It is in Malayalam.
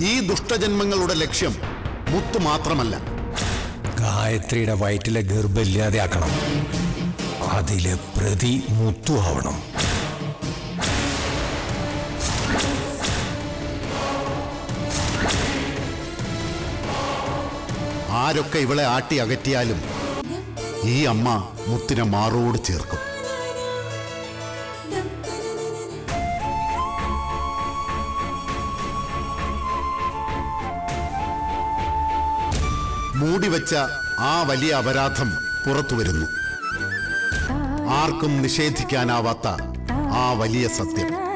ഈ ദുഷ്ടജന്മങ്ങളുടെ ലക്ഷ്യം മുത്തു മാത്രമല്ല ഗായത്രിയുടെ വയറ്റിലെ ഗർഭം ഇല്ലാതെയാക്കണം അതിലെ പ്രതി മുത്തു ആവണം ആരൊക്കെ ഇവളെ ആട്ടി അകറ്റിയാലും ഈ അമ്മ മുത്തിനെ മാറോട് ചേർക്കും മൂടിവെച്ച ആ വലിയ അപരാധം പുറത്തു വരുന്നു ആർക്കും നിഷേധിക്കാനാവാത്ത ആ വലിയ സത്യം